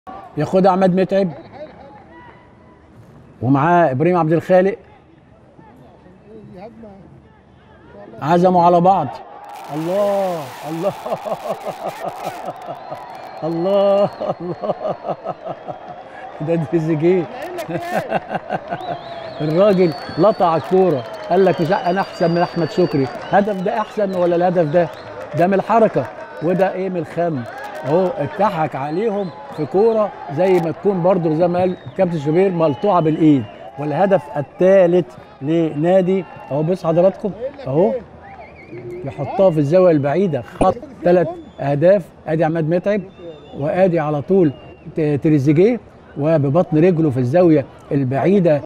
ياخدها عماد متعب ومعاه ابراهيم عبد الخالق عزموا على بعض الله الله الله الله ده تريزيجيه الراجل لطع الكوره قال لك مش انا احسن من احمد شكري هدف ده احسن ولا الهدف ده ده من الحركه وده ايه من الخم اهو اتضحك عليهم في كوره زي ما تكون برضو زي ما قال كابتن شوبير ملطوعه بالايد والهدف الثالث لنادي اهو بص حضراتكم اهو يحطها في الزاويه البعيده خط ثلاث اهداف ادي عماد متعب وادي على طول ت- تريزيجيه وببطن رجله في الزاويه البعيده